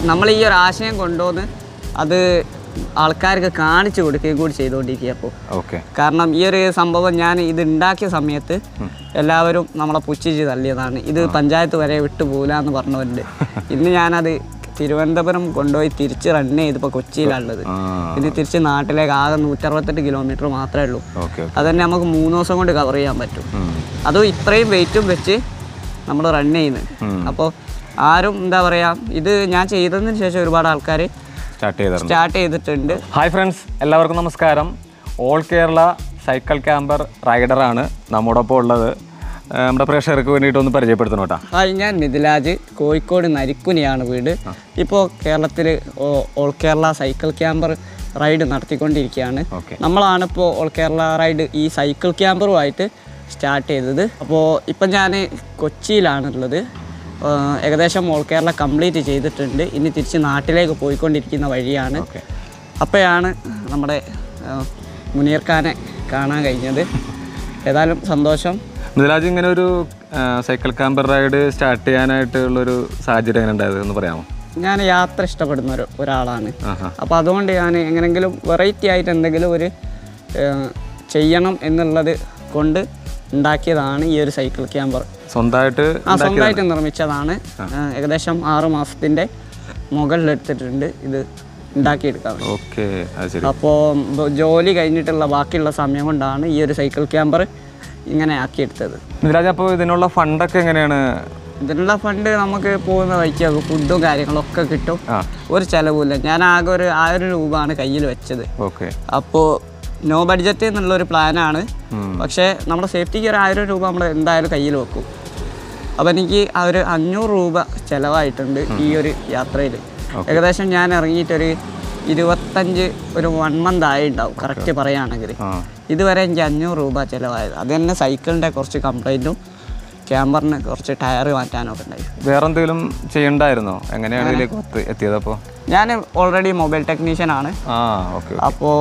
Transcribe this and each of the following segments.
നമ്മൾ ഈ ഒരു ആശയം കൊണ്ടുവന്ന് അത് ആൾക്കാർക്ക് കാണിച്ചു കൊടുക്കുകയും കൂടി ചെയ്തുകൊണ്ടിരിക്കുക അപ്പോൾ ഓക്കെ കാരണം ഈ ഒരു സംഭവം ഞാൻ ഇത് ഉണ്ടാക്കിയ സമയത്ത് എല്ലാവരും നമ്മളെ പുച്ഛിച്ച് തള്ളിയതാണ് ഇത് പഞ്ചായത്ത് വരെ വിട്ടുപോകില്ല എന്ന് പറഞ്ഞവരുണ്ട് ഇന്ന് ഞാനത് തിരുവനന്തപുരം കൊണ്ടുപോയി തിരിച്ച് റൺ ചെയ്തിപ്പോൾ കൊച്ചിയിലാണുള്ളത് ആ പിന്നെ തിരിച്ച് നാട്ടിലേക്ക് ആകെ നൂറ്ററുപത്തെട്ട് കിലോമീറ്റർ മാത്രമേ ഉള്ളൂ ഓക്കെ ഓക്കെ അത് തന്നെ നമുക്ക് മൂന്ന് ദിവസം കൊണ്ട് കവർ ചെയ്യാൻ പറ്റും അതും ഇത്രയും വെയിറ്റും വെച്ച് നമ്മൾ റൺ ചെയ്യുന്നത് അപ്പോൾ ആരും എന്താ പറയുക ഇത് ഞാൻ ചെയ്തതിന് ശേഷം ഒരുപാട് ആൾക്കാർ സ്റ്റാർട്ട് ചെയ്തിട്ടുണ്ട് സ്റ്റാർട്ട് ചെയ്തിട്ടുണ്ട് ഹായ് ഫ്രണ്ട്സ് എല്ലാവർക്കും നമസ്കാരം ഓൾ കേരള സൈക്കിൾ ക്യാമ്പർ റൈഡറാണ് നമ്മോടൊപ്പം ഉള്ളത് ആ, നമ്മുടെ പ്രേക്ഷകർക്ക് വേണ്ടിയിട്ട് ഒന്ന് പരിചയപ്പെടുത്തണം കേട്ടോ ഹായ് ഞാൻ മിഥിലാജ് കോഴിക്കോട് നരിക്കുനിയാണ് വീട് ഇപ്പോൾ കേരളത്തിൽ all Kerala cycle camper ride നടത്തിക്കൊണ്ടിരിക്കുകയാണ് ഓക്കെ നമ്മളാണ് ഇപ്പോൾ ഓൾ കേരള റൈഡ് ഈ സൈക്കിൾ ക്യാമ്പറുമായിട്ട് സ്റ്റാർട്ട് ചെയ്തത് അപ്പോൾ ഇപ്പം ഞാൻ കൊച്ചിയിലാണുള്ളത് ആഹ് ഏകദേശം ഓൾ കേരള കംപ്ലീറ്റ് ചെയ്തിട്ടുണ്ട് ഇനി തിരിച്ച് നാട്ടിലേക്ക് പോയിക്കൊണ്ടിരിക്കുന്ന വഴിയാണ് ഓക്കെ അപ്പോഴാണ് നമ്മുടെ ആഹ് മുനീർ ഖാനെ കാണാൻ കഴിഞ്ഞത് ഏതായാലും സന്തോഷം മിഥിലാജ് ഇങ്ങനെ ഒരു ആ, സൈക്കിൾ ക്യാമ്പർ റൈഡ് സ്റ്റാർട്ട് ചെയ്യാനായിട്ടുള്ളൊരു സാഹചര്യം എങ്ങനെ ഉണ്ടായത് എന്ന് പറയാമോ ഞാൻ യാത്ര ഇഷ്ടപ്പെടുന്ന ഒരു ഒരാളാണ് ആഹാ അപ്പോൾ അതുകൊണ്ട് ഞാൻ എങ്ങനെങ്കിലും വെറൈറ്റി ആയിട്ട് എന്തെങ്കിലും ഒരു ഏഹ്, ചെയ്യണം എന്നുള്ളത് കൊണ്ട് ഉണ്ടാക്കിയതാണ് ഈ ഒരു സൈക്കിൾ ക്യാമ്പർ സ്വന്തമായിട്ട് ആ സ്വന്തമായിട്ട് നിർമ്മിച്ചതാണ് ഏഹ്, ഏകദേശം ആറ് മാസത്തിൻ്റെ മുകളിലെടുത്തിട്ടുണ്ട് ഇത് ഉണ്ടാക്കിയെടുക്കാൻ ഓക്കെ അത് ശരി അപ്പോൾ ജോലി കഴിഞ്ഞിട്ടുള്ള ബാക്കിയുള്ള സമയം കൊണ്ടാണ് ഈ ഒരു സൈക്കിൾ ക്യാമ്പർ ഇങ്ങനെ ആക്കിയെടുത്തത് മിഥിലാജ് അപ്പോൾ ഇതിനുള്ള ഫണ്ടൊക്കെ എങ്ങനെയാണ് ഇതിനുള്ള ഫണ്ട് നമുക്ക് പോകുന്ന വഴിക്ക് ഫുഡും കാര്യങ്ങളൊക്കെ കിട്ടും ആ ഒരു ചിലവുമില്ല ഞാൻ ആകെ ഒരു ആയിരം രൂപയാണ് കയ്യിൽ വെച്ചത് ഓക്കെ അപ്പോൾ നോ ബഡ്ജറ്റ് എന്നുള്ളൊരു പ്ലാനാണ് പക്ഷേ നമ്മുടെ സേഫ്റ്റിക്ക് ഒരു ആയിരം രൂപ നമ്മൾ എന്തായാലും കയ്യിൽ വെക്കും അപ്പോൾ എനിക്ക് ആ ഒരു അഞ്ഞൂറ് രൂപ ചിലവായിട്ടുണ്ട് ഈ ഒരു യാത്രയിൽ ഏകദേശം ഞാൻ ഇറങ്ങിയിട്ടൊരു ഇരുപത്തഞ്ച് ഒരു വൺ മന്ത് ആയി ഉണ്ടാവും കറക്റ്റ് പറയുകയാണെങ്കിൽ ആ ഇതുവരെ എനിക്ക് അഞ്ഞൂറ് രൂപ ചിലവായത് അത് തന്നെ സൈക്കിളിൻ്റെ കുറച്ച് കംപ്ലൈൻറ്റും ക്യാമറിന് കുറച്ച് ടയർ മാറ്റാനൊക്കെ ഉണ്ടായി വേറെ എന്തെങ്കിലും ചെയ്യണ്ടായിരുന്നോ എങ്ങനെയാണ് ഇതിലേക്ക് എത്തി- എത്തിയത് അപ്പോൾ ഞാൻ ഓൾറെഡി മൊബൈൽ ടെക്നീഷ്യനാണ് ആ ഓക്കെ അപ്പോൾ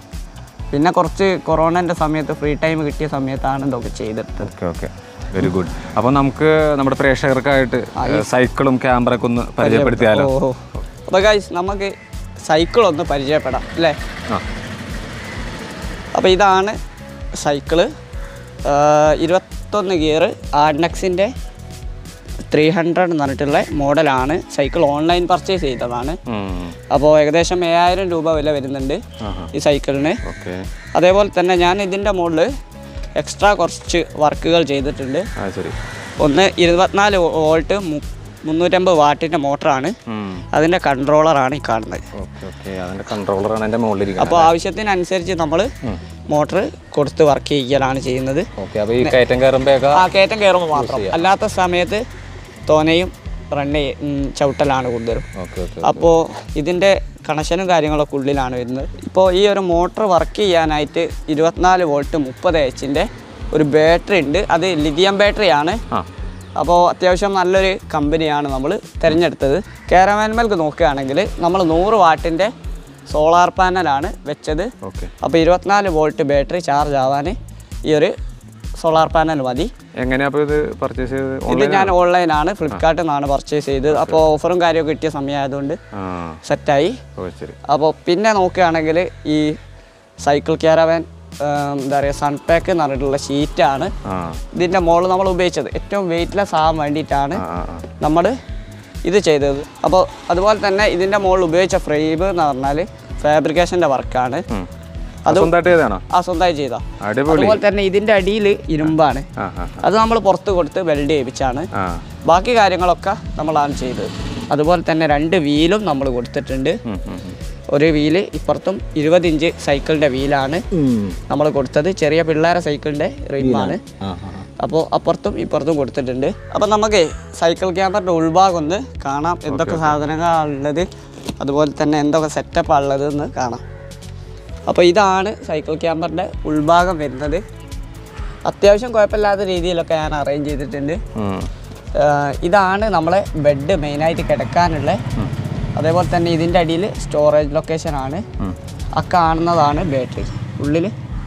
പിന്നെ കുറച്ച് കൊറോണൻ്റെ സമയത്ത് ഫ്രീ ടൈം കിട്ടിയ സമയത്താണ് ഇതൊക്കെ ചെയ്തെടുത്തത് ഓക്കെ ഓക്കെ വെരി ഗുഡ് അപ്പോൾ നമുക്ക് നമ്മുടെ പ്രേക്ഷകർക്കായിട്ട് സൈക്കിളും ക്യാമറയൊക്കെ ഒന്ന് പരിചയപ്പെടുത്തിയാലോ ഓ അപ്പോൾ ഗൈസ് നമുക്ക് സൈക്കിൾ ഒന്ന് പരിചയപ്പെടാം അല്ലേ ആ അപ്പോൾ ഇതാണ് സൈക്കിള് ഇരുപത്തൊന്ന് ഗിയർ ആർഡ്നക്സിൻ്റെ ത്രീ ഹൺഡ്രഡ് എന്ന് പറഞ്ഞിട്ടുള്ള മോഡലാണ് സൈക്കിൾ ഓൺലൈൻ പർച്ചേസ് ചെയ്തതാണ് ഉം. അപ്പോൾ ഏകദേശം ഏഴായിരം രൂപ വില വരുന്നുണ്ട് ആഹാ. ഈ സൈക്കിളിന് ഓക്കെ അതേപോലെ തന്നെ ഞാൻ ഇതിൻ്റെ മുകളിൽ എക്സ്ട്രാ കുറച്ച് വർക്കുകൾ ചെയ്തിട്ടുണ്ട് ആ ശരി ഒന്ന് ഇരുപത്തിനാല് വോൾട്ട് മുന്നൂറ്റമ്പത് വാട്ടിൻ്റെ മോട്ടറാണ് അതിൻ്റെ കൺട്രോളറാണ് ഈ കാണുന്നത് ഓക്കെ ഓക്കെ അതിൻ്റെ കൺട്രോളറാണ് എൻ്റെ മുകളിലിരിക്കുന്നത് അപ്പോൾ ആവശ്യത്തിനനുസരിച്ച് നമ്മൾ മോട്ടർ കൊടുത്ത് വർക്ക് ചെയ്യലാണ് ചെയ്യുന്നത് ഓക്കെ അപ്പോൾ ഈ കയറ്റം കയറുമ്പോഴൊക്കെ ആ കയറ്റം കയറുമ്പോൾ മാത്രം അല്ലാത്ത സമയത്ത് തോനയും റൺ ചവിട്ടലാണ് കൂടുതലും ഓക്കെ ഓക്കെ അപ്പോൾ ഇതിൻ്റെ കണക്ഷനും കാര്യങ്ങളൊക്കെ ഉള്ളിലാണ് വരുന്നത് ഇപ്പോൾ ഈ ഒരു മോട്ടർ വർക്ക് ചെയ്യാനായിട്ട് ഇരുപത്തിനാല് വോൾട്ട് മുപ്പത് എച്ചിൻ്റെ ഒരു ബാറ്ററി ഉണ്ട് അത് ലിഥിയം ബാറ്ററിയാണ് ആ അപ്പോൾ അത്യാവശ്യം നല്ലൊരു കമ്പനിയാണ് നമ്മൾ തിരഞ്ഞെടുത്തത് കാരവാൻമൽക്ക് നോക്കുകയാണെങ്കിൽ നമ്മൾ നൂറ് വാട്ടിൻ്റെ സോളാർ പാനലാണ് വെച്ചത് ഓക്കെ അപ്പോൾ ഇരുപത്തിനാല് വോൾട്ട് ബാറ്ററി ചാർജ് ആവാൻ ഈ ഒരു സോളാർ പാനൽ മതി എങ്ങനെയാ അപ്പോൾ ഇത് പർച്ചേസ് ചെയ്ത് ഇത് ഓൺലൈൻ ഞാൻ ഓൺലൈനാണ് ഫ്ലിപ്കാർട്ടിൽ നിന്നാണ് പർച്ചേസ് ചെയ്തത് അപ്പോൾ ഓഫറും കാര്യമൊക്കെ കിട്ടിയ സമയമായതുകൊണ്ട് ആ സെറ്റായി ഓ ശരി അപ്പോൾ പിന്നെ നോക്കുകയാണെങ്കിൽ ഈ സൈക്കിൾ ക്യാരവാൻ എന്താ പറയുക സൺപാക്ക് എന്ന് പറഞ്ഞിട്ടുള്ള ഷീറ്റാണ് ആ ഇതിൻ്റെ മുകളിൽ നമ്മൾ ഉപയോഗിച്ചത് ഏറ്റവും വെയിറ്റ്ലെസ് ആകാൻ വേണ്ടിയിട്ടാണ് ആ ആ, ആ നമ്മൾ ഇത് ചെയ്തത് അപ്പോൾ അതുപോലെ തന്നെ ഇതിൻ്റെ മുകളിൽ ഉപയോഗിച്ച ഫ്രെയിം എന്ന് പറഞ്ഞാൽ ഫാബ്രിക്കേഷൻ്റെ വർക്കാണ് ഉം. സ്വന്തമായിട്ട് ചെയ്താണോ ആ സ്വന്തമായി ചെയ്ത അടിപൊളി അതുപോലെ തന്നെ ഇതിൻ്റെ അടിയിൽ ഇരുമ്പാണ് ആ ആ അത് നമ്മൾ പുറത്ത് കൊടുത്ത് വെൽഡ് ചെയ്യിപ്പിച്ചാണ് ആ ബാക്കി കാര്യങ്ങളൊക്കെ നമ്മളാണ് ചെയ്തത് അതുപോലെ തന്നെ രണ്ട് വീലും നമ്മൾ കൊടുത്തിട്ടുണ്ട് ഉം, ഉം, ഉം. ഒരു വീല് ഇപ്പുറത്തും ഇരുപത് ഇഞ്ച് സൈക്കിളിൻ്റെ വീലാണ് നമ്മൾ കൊടുത്തത് ചെറിയ പിള്ളേരെ സൈക്കിളിൻ്റെ റിമാണ് ആ ആ ആ. അപ്പോൾ അപ്പുറത്തും ഇപ്പുറത്തും കൊടുത്തിട്ടുണ്ട് അപ്പോൾ നമുക്ക് സൈക്കിൾ ക്യാമറിൻ്റെ ഉൾഭാഗം ഒന്ന് കാണാം എന്തൊക്കെ സാധനങ്ങളാണ് ഉള്ളത് അതുപോലെ തന്നെ എന്തൊക്കെ സെറ്റപ്പാണ് ഉള്ളത് എന്ന് കാണാം അപ്പോൾ ഇതാണ് സൈക്കിൾ ക്യാമറിൻ്റെ ഉൾഭാഗം വരുന്നത് അത്യാവശ്യം കുഴപ്പമില്ലാത്ത രീതിയിലൊക്കെ ഞാൻ അറേഞ്ച് ചെയ്തിട്ടുണ്ട് ഉം. ആഹ് ഇതാണ് നമ്മളെ ബെഡ് മെയിനായിട്ട് കിടക്കാനുള്ള അതേപോലെ തന്നെ ഇതിൻ്റെ അടിയിൽ സ്റ്റോറേജ് ലൊക്കേഷനാണ് ഉം. ആ കാണുന്നതാണ് ബാറ്ററി ഉള്ളിൽ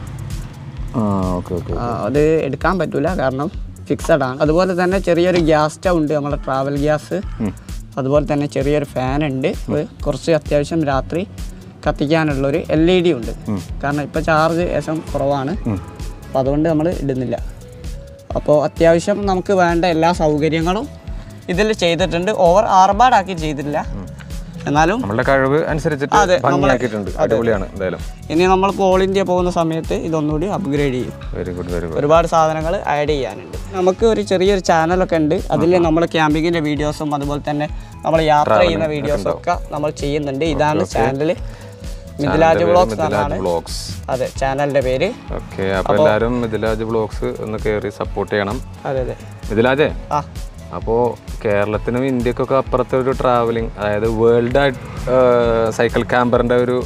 ആ ഓക്കെ ഓക്കെ അത് എടുക്കാൻ പറ്റില്ല കാരണം ഫിക്സഡ് ആണ് അതുപോലെ തന്നെ ചെറിയൊരു ഗ്യാസ് സ്റ്റൗ ഉണ്ട് നമ്മളെ ട്രാവൽ ഗ്യാസ് അതുപോലെ തന്നെ ചെറിയൊരു ഫാൻ ഉണ്ട് അത് കുറച്ച് അത്യാവശ്യം രാത്രി കത്തിക്കാനുള്ളൊരു എൽ ഇ ഡി ഉണ്ട് കാരണം ഇപ്പോൾ ചാർജ് ഏകദേശം കുറവാണ് അപ്പോൾ അതുകൊണ്ട് നമ്മൾ ഇടുന്നില്ല അപ്പോൾ അത്യാവശ്യം നമുക്ക് വേണ്ട എല്ലാ സൗകര്യങ്ങളും ഇതിൽ ചെയ്തിട്ടുണ്ട് ഓവർ ആർഭാടാക്കി ചെയ്തിട്ടില്ല എന്നാലും നമ്മളുടെ കഴിവ് അനുസരിച്ചിട്ട് അതെ, ഭംഗിയാക്കിയിട്ടുണ്ട് അടിപൊളിയാണ് എന്തായാലും ഇനി നമ്മൾ ഓൾ ഇന്ത്യ പോകുന്ന സമയത്ത് ഇതൊന്നുകൂടി അപ്ഗ്രേഡ് ചെയ്യും വെരി ഗുഡ് വെരി ഗുഡ് ഒരുപാട് സാധനങ്ങൾ ആഡ് ചെയ്യാനുണ്ട് നമുക്ക് ഒരു ചെറിയൊരു ചാനലൊക്കെ ഉണ്ട് അതിൽ നമ്മൾ ക്യാമ്പിങ്ങിൻ്റെ വീഡിയോസും അതുപോലെ തന്നെ നമ്മൾ യാത്ര ചെയ്യുന്ന വീഡിയോസും ഒക്കെ നമ്മൾ ചെയ്യുന്നുണ്ട് ഇതാണ് ചാനൽ മിഥിലാജ് വ്ളോഗ്സ് എന്നാണ് വ്ളോഗ്സ് അതെ ചാനലിൻ്റെ പേര് ഓക്കെ അപ്പൊ എല്ലാരും മിഥിലാജ് വ്ളോഗ്സ് ഒന്ന് കയറി സപ്പോർട്ട് ചെയ്യണം അതെ അതെ മിഥിലാജേ ആ അപ്പോൾ കേരളത്തിനും ഇന്ത്യക്കൊക്കെ അപ്പുറത്തെ ഒരു ട്രാവലിംഗ് അതായത് വേൾഡ് സൈക്കിൾ ക്യാമ്പറിന്റെ ഒരു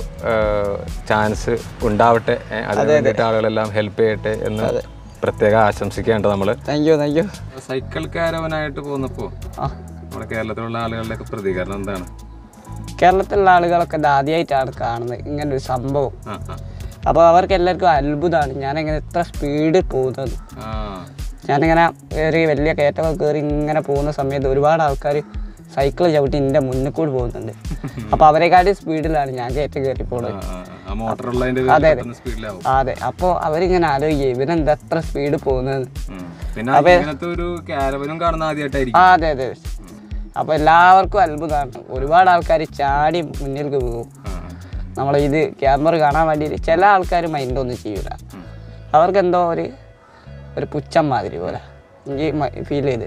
ചാൻസ് ഉണ്ടാവട്ടെ ഏ, അതിന് വേണ്ടിയിട്ട് ആളുകളെല്ലാം ഹെൽപ്പ് ചെയ്യട്ടെ എന്ന് പ്രത്യേകം ആശംസിക്കേണ്ടത് നമ്മള് thank you thank you cycle കാരവനായിട്ട് പോന്നപ്പോ ആ നമ്മുടെ കേരളത്തിലുള്ള ആളുകളുടെ പ്രതികരണം എന്താണ് കേരളത്തിലുള്ള ആളുകളൊക്കെ ഇത് ആദ്യമായിട്ടാണ് കാണുന്നത് ഇങ്ങനെ ഒരു സംഭവം ആ, ആ. അപ്പോൾ അവർക്ക് എല്ലാവർക്കും അത്ഭുതമാണ് ഞാനിങ്ങനെ ഇത്ര സ്പീഡിൽ പോകുന്നത് ആ, ഞാനിങ്ങനെ കയറി വലിയ കയറ്റമൊക്കെ കയറി ഇങ്ങനെ പോകുന്ന സമയത്ത് ഒരുപാട് ആൾക്കാർ സൈക്കിൾ ചവിട്ടി എൻ്റെ മുന്നിൽ കൂടി പോകുന്നുണ്ട് അപ്പോൾ അവരെക്കാട്ടി സ്പീഡിലാണ് ഞാൻ കയറ്റം കയറി പോകുന്നത് ആ, ആ മോട്ടറുള്ളതിന്റെ സ്പീഡിലാവും അതെ അപ്പോൾ അവരിങ്ങനെ ആലോചിക്കുക ഇവനെന്താ എത്ര സ്പീഡ് പോകുന്നത് പിന്നെ ഇങ്ങനത്തെ ഒരു കാരവനും കാണുന്ന ആദ്യമായിട്ടായിരിക്കും ആ അതെ അതെ അപ്പോൾ എല്ലാവർക്കും അത്ഭുതമാണ് ഒരുപാട് ആൾക്കാർ ചാടി മുന്നിലേക്ക് പോകും ആ, നമ്മൾ ഇത് ക്യാമറ കാണാൻ വേണ്ടിയിട്ട് ചില ആൾക്കാർ മൈൻഡൊന്നും ചെയ്യൂല അവർക്ക് എന്തോ ഒരു ഒരു പുച്ഛം മാതിരി പോലെ എനിക്ക് ഫീൽ ചെയ്ത്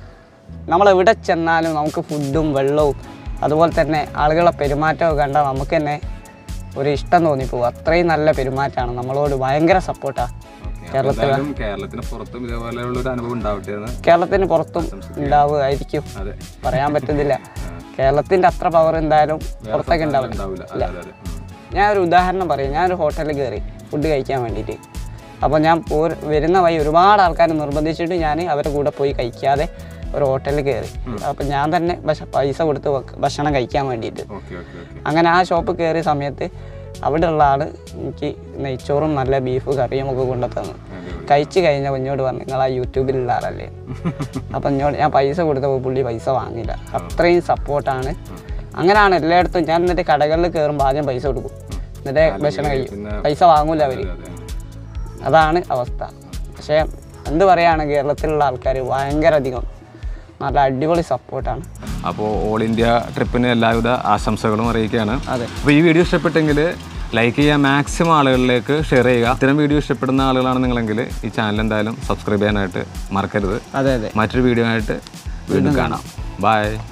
നമ്മൾ എവിടെ ചെന്നാലും നമുക്ക് ഫുഡും വെള്ളവും അതുപോലെ തന്നെ ആളുകളെ പെരുമാറ്റമൊക്കെ കണ്ടാൽ നമുക്ക് തന്നെ ഒരു ഇഷ്ടം തോന്നിപ്പോകും അത്രയും നല്ല പെരുമാറ്റമാണ് നമ്മളോട് ഭയങ്കര സപ്പോർട്ടാണ് ഓക്കേ. അപ്പൊ എന്തായാലും കേരളത്തിന് പുറത്തും ഇതേപോലെയുള്ള ഒരു അനുഭവം ഉണ്ടാവട്ടെ എന്ന് കേരളത്തിന് പുറത്തും ഉണ്ടാവുമായിരിക്കും അതെ പറയാൻ പറ്റുന്നില്ല കേരളത്തിൻ്റെ അത്ര പവർ എന്തായാലും പുറത്തൊക്കെ ഉണ്ടാവില്ല ഉണ്ടാവില്ല അതെ അതെ അതെ ഉം. ഞാൻ ഒരു ഉദാഹരണം പറയും ഞാനൊരു ഹോട്ടലിൽ കയറി ഫുഡ് കഴിക്കാൻ വേണ്ടിയിട്ട് അപ്പോൾ ഞാൻ പോ വരുന്ന വഴി ഒരുപാട് ആൾക്കാർ നിർബന്ധിച്ചിട്ട് ഞാൻ അവരുടെ കൂടെ പോയി കഴിക്കാതെ ഒരു ഹോട്ടലിൽ കയറി അപ്പോൾ ഞാൻ തന്നെ ഭക്ഷ പൈസ കൊടുത്ത് വക്ക് ഭക്ഷണം കഴിക്കാൻ വേണ്ടിയിട്ട് ഓക്കെ ഓക്കെ ഓക്കെ അങ്ങനെ ആ ഷോപ്പ് കയറിയ സമയത്ത് അവിടെയുള്ള ആൾ എനിക്ക് നെയ്ച്ചോറും നല്ല ബീഫ് കറിയും ഒക്കെ കൊണ്ടു തന്നു കഴിച്ച് കഴിഞ്ഞപ്പോൾ എന്നോട് പറഞ്ഞു നിങ്ങൾ ആ യൂട്യൂബിലുള്ള ആളല്ലേ അപ്പം എന്നോട് ഞാൻ പൈസ കൊടുത്തപ്പോൾ പുള്ളി പൈസ വാങ്ങില്ല അത്രയും സപ്പോർട്ടാണ് അങ്ങനെയാണ് എല്ലായിടത്തും ഞാൻ എന്നിട്ട് കടകളിൽ കയറുമ്പോൾ ആദ്യം പൈസ കൊടുക്കും എന്നിട്ട് ഭക്ഷണം കഴിക്കും പൈസ വാങ്ങൂല അവർ അതെ അതാണ് അവസ്ഥ പക്ഷേ എന്ത് പറയാണ് കേരളത്തിലുള്ള ആൾക്കാർ ഭയങ്കര അധികം നല്ല അടിപൊളി സപ്പോർട്ടാണ് അപ്പോൾ ഓൾ ഇന്ത്യ ട്രിപ്പിന് എല്ലാവിധ ആശംസകളും അറിയിക്കുകയാണ് അതെ. അപ്പോൾ ഈ വീഡിയോ ഇഷ്ടപ്പെട്ടെങ്കിൽ ലൈക്ക് ചെയ്യുക മാക്സിമം ആളുകളിലേക്ക് ഷെയർ ചെയ്യുക ഇത്തരം വീഡിയോ ഇഷ്ടപ്പെടുന്ന ആളുകളാണ് നിങ്ങളെങ്കിൽ ഈ ചാനൽ എന്തായാലും സബ്സ്ക്രൈബ് ചെയ്യാനായിട്ട് മറക്കരുത് അതെ അതെ മറ്റൊരു വീഡിയോ ആയിട്ട് വീണ്ടും കാണാം ബൈ